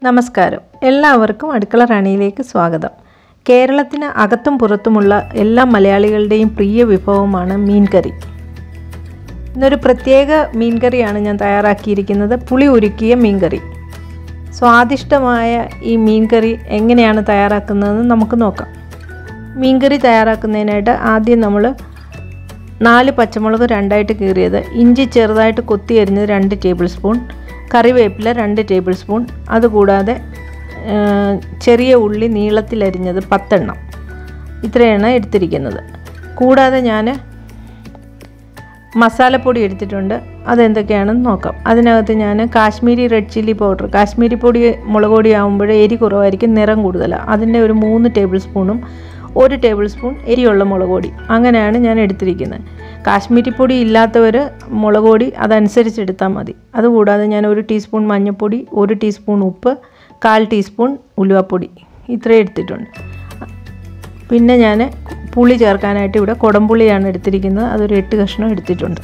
നമസ്കാരം എല്ലാവർക്കും അടുക്കള റാണിയിലേക്ക് സ്വാഗതം കേരളത്തിന് അകത്തും പുറത്തുമുള്ള എല്ലാ മലയാളികളുടെയും പ്രിയ വിഭവമാണ് മീൻകറി ഇന്നൊരു പ്രത്യേക മീൻകറിയാണ് ഞാൻ തയ്യാറാക്കിയിരിക്കുന്നത് പുളി ഉരുക്കിയ മീൻകറി സ്വാദിഷ്ടമായ ഈ മീൻകറി എങ്ങനെയാണ് തയ്യാറാക്കുന്നതെന്ന് നമുക്ക് നോക്കാം മീൻകറി തയ്യാറാക്കുന്നതിനായിട്ട് ആദ്യം നമ്മൾ നാല് പച്ചമുളക് രണ്ടായിട്ട് കീറിയത് ഇഞ്ചി ചെറുതായിട്ട് കൊത്തി അരിഞ്ഞത് രണ്ട് ടേബിൾ സ്പൂൺ കറിവേപ്പില രണ്ട് ടേബിൾ സ്പൂൺ അതുകൂടാതെ ആ, ചെറിയ ഉള്ളി നീളത്തിലരിഞ്ഞത് പത്തെണ്ണം ഇത്രയാണ് എടുത്തിരിക്കുന്നത് കൂടാതെ ഞാൻ മസാലപ്പൊടി എടുത്തിട്ടുണ്ട് അതെന്തൊക്കെയാണെന്ന് നോക്കാം അതിനകത്ത് ഞാൻ Kashmiri red chilli powder Kashmiri പൊടി മുളക് പൊടി ആകുമ്പോൾ എരി കുറവായിരിക്കും നിറം കൂടുതലാണ് അതിൻ്റെ ഒരു മൂന്ന് ടേബിൾ സ്പൂണും ഒരു ടേബിൾ സ്പൂൺ എരിയുള്ള മുളക് പൊടി അങ്ങനെയാണ് ഞാൻ എടുത്തിരിക്കുന്നത് കാശ്മീരി പൊടി ഇല്ലാത്തവർ മുളക് പൊടി അതനുസരിച്ച് എടുത്താൽ മതി അതുകൂടാതെ ഞാൻ ഒരു ടീസ്പൂൺ മഞ്ഞൾപ്പൊടി ഒരു ടീസ്പൂൺ ഉപ്പ് കാൽ ടീസ്പൂൺ ഉലുവപ്പൊടി ഇത്രയും എടുത്തിട്ടുണ്ട് പിന്നെ ഞാൻ പുളി ചേർക്കാനായിട്ട് ഇവിടെ കുടംപുളിയാണ് എടുത്തിരിക്കുന്നത് അതൊരു എട്ട് കഷ്ണം എടുത്തിട്ടുണ്ട്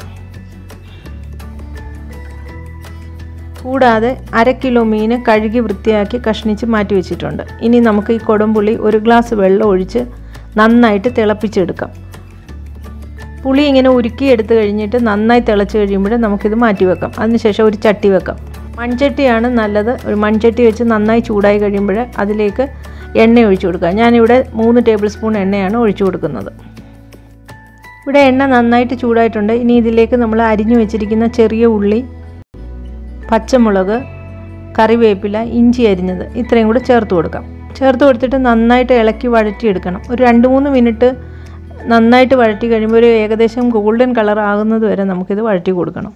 കൂടാതെ അര കിലോ മീൻ കഴുകി വൃത്തിയാക്കി കഷ്ണിച്ച് മാറ്റി വെച്ചിട്ടുണ്ട് ഇനി നമുക്ക് ഈ കുടംപുളി ഒരു ഗ്ലാസ് വെള്ളം ഒഴിച്ച് നന്നായിട്ട് തിളപ്പിച്ചെടുക്കാം പുളി ഇങ്ങനെ ഉരുക്കി എടുത്തു കഴിഞ്ഞിട്ട് നന്നായി തിളച്ച് കഴിയുമ്പോൾ നമുക്കിത് മാറ്റി വെക്കാം അതിനുശേഷം ഒരു ചട്ടി വെക്കാം മൺചട്ടിയാണ് നല്ലത് ഒരു മൺചട്ടി വെച്ച് നന്നായി ചൂടായി കഴിയുമ്പോൾ അതിലേക്ക് എണ്ണ ഒഴിച്ചു കൊടുക്കുക ഞാനിവിടെ മൂന്ന് ടേബിൾ സ്പൂൺ എണ്ണയാണ് ഒഴിച്ചു കൊടുക്കുന്നത് ഇവിടെ എണ്ണ നന്നായിട്ട് ചൂടായിട്ടുണ്ട് ഇനി ഇതിലേക്ക് നമ്മൾ അരിഞ്ഞു വെച്ചിരിക്കുന്ന ചെറിയ ഉള്ളി പച്ചമുളക് കറിവേപ്പില ഇഞ്ചി അരിഞ്ഞത് ഇത്രയും കൂടെ ചേർത്ത് കൊടുക്കാം ചേർത്ത് കൊടുത്തിട്ട് നന്നായിട്ട് ഇളക്കി വഴറ്റിയെടുക്കണം ഒരു രണ്ട് മൂന്ന് മിനിറ്റ് നന്നായിട്ട് വഴറ്റി കഴിയുമ്പോൾ ഒരു ഏകദേശം ഗോൾഡൻ കളർ ആകുന്നത് വരെ നമുക്കിത് വഴറ്റി കൊടുക്കണം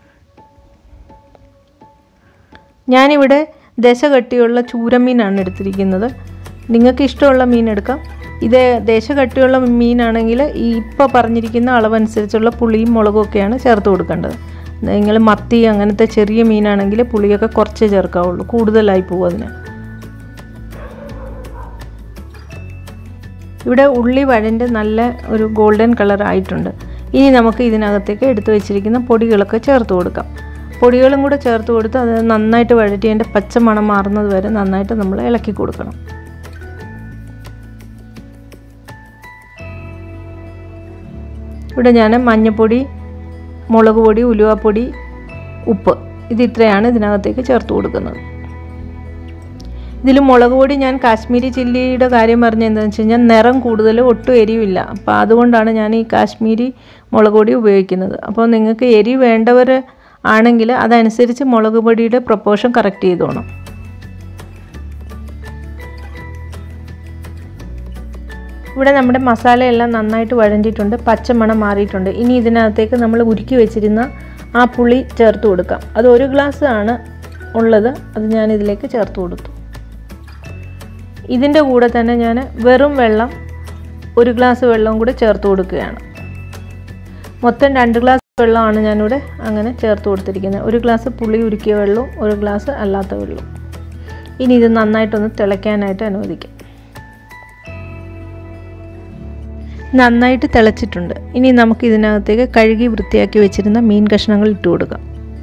ഞാനിവിടെ ദശ കട്ടിയുള്ള ചൂരമീനാണ് എടുത്തിരിക്കുന്നത് നിങ്ങൾക്ക് ഇഷ്ടമുള്ള മീൻ എടുക്കാം ഇത് ദേശ കട്ടിയുള്ള മീനാണെങ്കിൽ ഈ ഇപ്പോൾ പറഞ്ഞിരിക്കുന്ന അളവനുസരിച്ചുള്ള പുളിയും മുളകും ഒക്കെയാണ് ചേർത്ത് കൊടുക്കേണ്ടത് നിങ്ങൾ മത്തി അങ്ങനത്തെ ചെറിയ മീനാണെങ്കിൽ പുളിയൊക്കെ കുറച്ചേ ചേർക്കാവുള്ളൂ കൂടുതലായി പോകും അതിന് ഇവിടെ ഉള്ളി വഴൻ്റെ നല്ല ഒരു ഗോൾഡൻ കളർ ആയിട്ടുണ്ട് ഇനി നമുക്ക് ഇതിനകത്തേക്ക് എടുത്തു വെച്ചിരിക്കുന്ന പൊടികളൊക്കെ ചേർത്ത് കൊടുക്കാം പൊടികളും കൂടെ ചേർത്ത് കൊടുത്ത് അത് നന്നായിട്ട് വഴറ്റി അതിൻ്റെ പച്ച മണം മാറുന്നത് വരെ നന്നായിട്ട് നമ്മൾ ഇളക്കി കൊടുക്കണം ഇവിടെ ഞാൻ മഞ്ഞൾപ്പൊടി മുളക് പൊടി ഉലുവാപ്പൊടി ഉപ്പ് ഇത് ഇത്രയാണ് ഇതിനകത്തേക്ക് ചേർത്ത് കൊടുക്കുന്നത് ഇതിൽ മുളക് പൊടി ഞാൻ കാശ്മീരി ചില്ലിയുടെ കാര്യം പറഞ്ഞത് എന്താണെന്ന് വെച്ച് കഴിഞ്ഞാൽ നിറം കൂടുതൽ ഒട്ടും എരിവില്ല അപ്പോൾ അതുകൊണ്ടാണ് ഞാൻ ഈ കാശ്മീരി മുളക് പൊടി ഉപയോഗിക്കുന്നത് അപ്പോൾ നിങ്ങൾക്ക് എരി വേണ്ടവർ ആണെങ്കിൽ അതനുസരിച്ച് മുളക് പൊടിയുടെ പ്രപ്പോർഷൻ കറക്റ്റ് ചെയ്തോണം ഇവിടെ നമ്മുടെ മസാലയെല്ലാം നന്നായിട്ട് വഴണ്ടിയിട്ടുണ്ട് പച്ചമണം മാറിയിട്ടുണ്ട് ഇനി ഇതിനകത്തേക്ക് നമ്മൾ ഉരുക്കി വെച്ചിരുന്ന ആ പുളി ചേർത്ത് കൊടുക്കാം അത് ഒരു ഗ്ലാസ് ആണ് ഉള്ളത് അത് ഞാൻ ഇതിലേക്ക് ചേർത്ത് കൊടുത്തു ഇതിൻ്റെ കൂടെ തന്നെ ഞാൻ വെറും വെള്ളം ഒരു ഗ്ലാസ് വെള്ളവും കൂടെ ചേർത്ത് കൊടുക്കുകയാണ് മൊത്തം രണ്ട് ഗ്ലാസ് വെള്ളമാണ് ഞാനിവിടെ അങ്ങനെ ചേർത്ത് കൊടുത്തിരിക്കുന്നത് ഒരു ഗ്ലാസ് പുളി ഉരുക്കിയ വെള്ളവും ഒരു ഗ്ലാസ് അല്ലാത്ത വെള്ളവും ഇനി ഇത് നന്നായിട്ടൊന്ന് തിളയ്ക്കാനായിട്ട് അനുവദിക്കാം നന്നായിട്ട് തിളച്ചിട്ടുണ്ട് ഇനി നമുക്ക് ഇതിനകത്തേക്ക് കഴുകി വൃത്തിയാക്കി വെച്ചിരുന്ന മീൻ കഷ്ണങ്ങൾ ഇട്ട് കൊടുക്കാം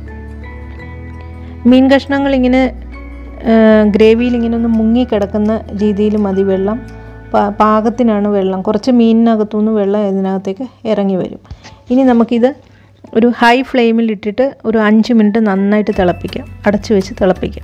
മീൻ കഷ്ണങ്ങൾ ഇങ്ങനെ ഗ്രേവിയിൽ ഇങ്ങനെ ഒന്ന് മുങ്ങി കിടക്കുന്ന രീതിയിൽ മതി വെള്ളം പാ- പാകത്തിനാണ് വെള്ളം കുറച്ച് മീനിനകത്തുനിന്ന് വെള്ളം ഇതിനകത്തേക്ക് ഇറങ്ങി വരും ഇനി നമുക്കിത് ഒരു ഹൈ ഫ്ലെയിമിൽ ഇട്ടിട്ട് ഒരു അഞ്ച് മിനിറ്റ് നന്നായിട്ട് തിളപ്പിക്കാം അടച്ചു വെച്ച് തിളപ്പിക്കാം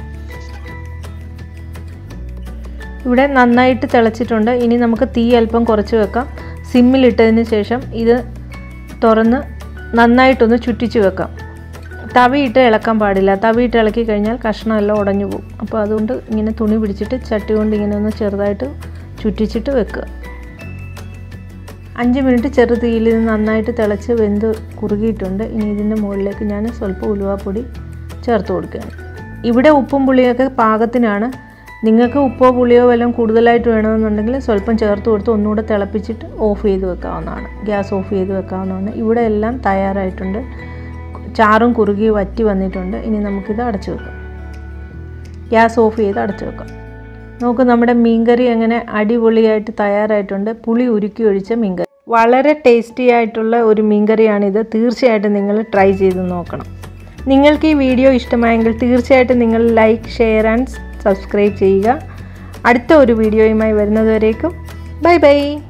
ഇവിടെ നന്നായിട്ട് തിളച്ചിട്ടുണ്ട് ഇനി നമുക്ക് തീ അല്പം കുറച്ച് വെക്കാം സിമ്മിലിട്ടതിന് ശേഷം ഇത് തുറന്ന് നന്നായിട്ടൊന്ന് ചുറ്റിച്ച് വെക്കാം തവിയിട്ട് ഇളക്കാൻ പാടില്ല തവിയിട്ട് ഇളക്കി കഴിഞ്ഞാൽ കഷ്ണം എല്ലാം ഉടഞ്ഞു പോകും അപ്പോൾ അതുകൊണ്ട് ഇങ്ങനെ തുണി പിടിച്ചിട്ട് ചട്ടി കൊണ്ട് ഇങ്ങനെ ഒന്ന് ചെറുതായിട്ട് ചുറ്റിച്ചിട്ട് വെക്കുക അഞ്ച് മിനിറ്റ് ചെറു തീയിൽ ഇത് നന്നായിട്ട് തിളച്ച് വെന്ത് കുറുകിയിട്ടുണ്ട് ഇനി ഇതിൻ്റെ മുകളിലേക്ക് ഞാൻ സ്വല്പം ഉലുവാപ്പൊടി ചേർത്ത് കൊടുക്കുകയാണ് ഇവിടെ ഉപ്പും പുളിയൊക്കെ പാകത്തിനാണ് നിങ്ങൾക്ക് ഉപ്പോ പുളിയോ വല്ലതും കൂടുതലായിട്ട് വേണമെന്നുണ്ടെങ്കിൽ സ്വല്പം ചേർത്ത് കൊടുത്ത് ഒന്നുകൂടെ തിളപ്പിച്ചിട്ട് ഓഫ് ചെയ്ത് വെക്കാവുന്നതാണ് ഗ്യാസ് ഓഫ് ചെയ്ത് വെക്കാവുന്നതാണ് ഇവിടെ എല്ലാം തയ്യാറായിട്ടുണ്ട് ചാറും കുറുകി വറ്റി വന്നിട്ടുണ്ട് ഇനി നമുക്കിത് അടച്ചു വെക്കാം ഗ്യാസ് ഓഫ് ചെയ്ത് അടച്ചു വെക്കാം നമുക്ക് നമ്മുടെ മീൻകറി എങ്ങനെ അടിപൊളിയായിട്ട് തയ്യാറായിട്ടുണ്ട് പുളി ഉരുക്കി ഒഴിച്ച മീൻകറി വളരെ ടേസ്റ്റി ആയിട്ടുള്ള ഒരു മീൻകറിയാണിത് തീർച്ചയായിട്ടും നിങ്ങൾ ട്രൈ ചെയ്ത് നോക്കണം നിങ്ങൾക്ക് ഈ വീഡിയോ ഇഷ്ടമായെങ്കിൽ തീർച്ചയായിട്ടും നിങ്ങൾ ലൈക്ക് ഷെയർ ആൻഡ് സബ്സ്ക്രൈബ് ചെയ്യുക അടുത്ത ഒരു വീഡിയോയുമായി വരുന്നതുവരേക്കും ബൈ ബൈ